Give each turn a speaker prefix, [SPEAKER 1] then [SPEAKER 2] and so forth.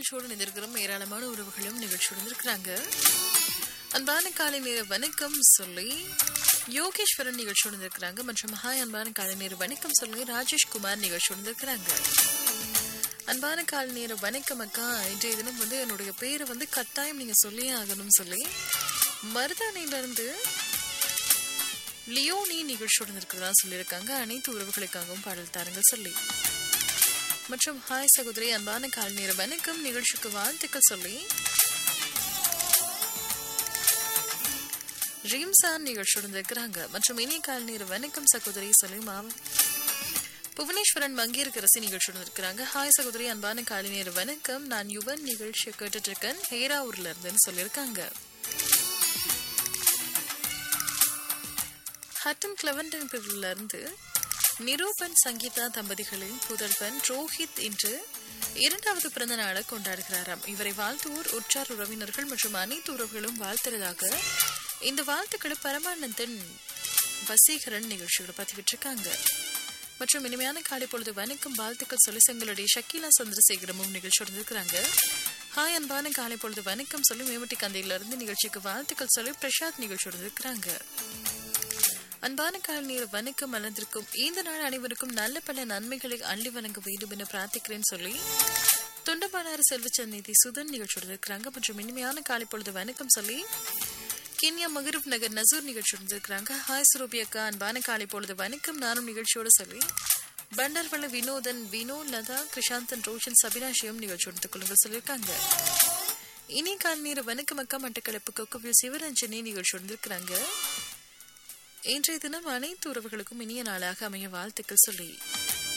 [SPEAKER 1] நிகழ்ச்சியோடு நிதிர்க்கிறோம் ஏராளமான உறவுகளும் நிகழ்ச்சியோடு இருக்கிறாங்க அன்பான காலை நேர வணக்கம் சொல்லி யோகேஸ்வரன் நிகழ்ச்சியோடு இருக்கிறாங்க மற்றும் ஹாய் அன்பான காலை நேர வணக்கம் சொல்லி ராஜேஷ் குமார் நிகழ்ச்சியோடு இருக்கிறாங்க அன்பான காலை நேர வணக்கம் அக்கா இன்றைய தினம் வந்து என்னுடைய பேரை வந்து கட்டாயம் நீங்க சொல்லியே ஆகணும்னு சொல்லி மருதானையில இருந்து லியோனி நிகழ்ச்சியோடு இருக்கிறதா சொல்லியிருக்காங்க அனைத்து உறவுகளுக்காகவும் பாடல் தாருங்க சொல்லி மற்றும் ஹாய் சகோதரி அன்பான கால் நேர வணக்கம் நிகழ்ச்சிக்கு வாழ்த்துக்கள் சொல்லி ரீம்சான் நிகழ்ச்சியுடன் இருக்கிறாங்க மற்றும் இனிய கால் நேர வணக்கம் சகோதரி சொல்லி மாவ புவனேஸ்வரன் மங்கீர்கரசி நிகழ்ச்சியுடன் இருக்கிறாங்க ஹாய் சகோதரி அன்பான காலை நேர வணக்கம் நான் யுவன் நிகழ்ச்சியை கேட்டுட்டு இருக்கேன் ஹேராவூர்ல இருந்துன்னு சொல்லியிருக்காங்க ஹட்டன் கிளவன்டன் பிரிவுல இருந்து நிரூபன் சங்கீதா தம்பதிகளின் புதல்வன் ரோஹித் இன்று இரண்டாவது பிறந்த நாளை கொண்டாடுகிறாராம் இவரை வாழ்த்துவோர் உற்றார் உறவினர்கள் மற்றும் அனைத்து உறவுகளும் வாழ்த்துறதாக இந்த வாழ்த்துக்களை பரமானந்தன் வசீகரன் நிகழ்ச்சிகளை பதிவிட்டிருக்காங்க மற்றும் இனிமையான காலை பொழுது வணக்கம் வாழ்த்துக்கள் சொல்லி செங்களுடைய ஷக்கீலா சந்திரசேகரமும் நிகழ்ச்சியோடு இருக்கிறாங்க ஹாய் அன்பான காலை பொழுது வணக்கம் சொல்லி மேமட்டி கந்தையில இருந்து நிகழ்ச்சிக்கு வாழ்த்துக்கள் சொல்லி பிரசாத் நிகழ்ச்சியோடு இருக்கிறாங்க அன்பான கால் நீர் வணக்கம் மலர்ந்திருக்கும் இந்த நாள் அனைவருக்கும் நல்ல பல நன்மைகளை அள்ளி வழங்க வேண்டும் என பிரார்த்திக்கிறேன்னு சொல்லி தொண்டமானாறு செல்வச்சந்நிதி சுதன் நிகழ்ச்சியோடு இருக்கிறாங்க மற்றும் இனிமையான காலை பொழுது வணக்கம் சொல்லி கென்யா மகரூப் நகர் நசூர் நிகழ்ச்சியோடு இருக்கிறாங்க ஹாய் சுரூபி அக்கா அன்பான காலை பொழுது வணக்கம் நானும் நிகழ்ச்சியோடு சொல்லி பண்டர்வள வினோதன் வினோ லதா கிருஷாந்தன் ரோஷன் சபினாஷியம் நிகழ்ச்சியோடு கொள்ளுங்க சொல்லியிருக்காங்க இனி கால் நீர் வணக்கம் அக்கா மட்டக்களப்பு கொக்கவில் சிவரஞ்சனி நிகழ்ச்சியோடு இருக்கிறாங்க இன்றைய தினம் அனைத்து உறவுகளுக்கும் இனிய நாளாக அமைய வாழ்த்துக்கள் சொல்லி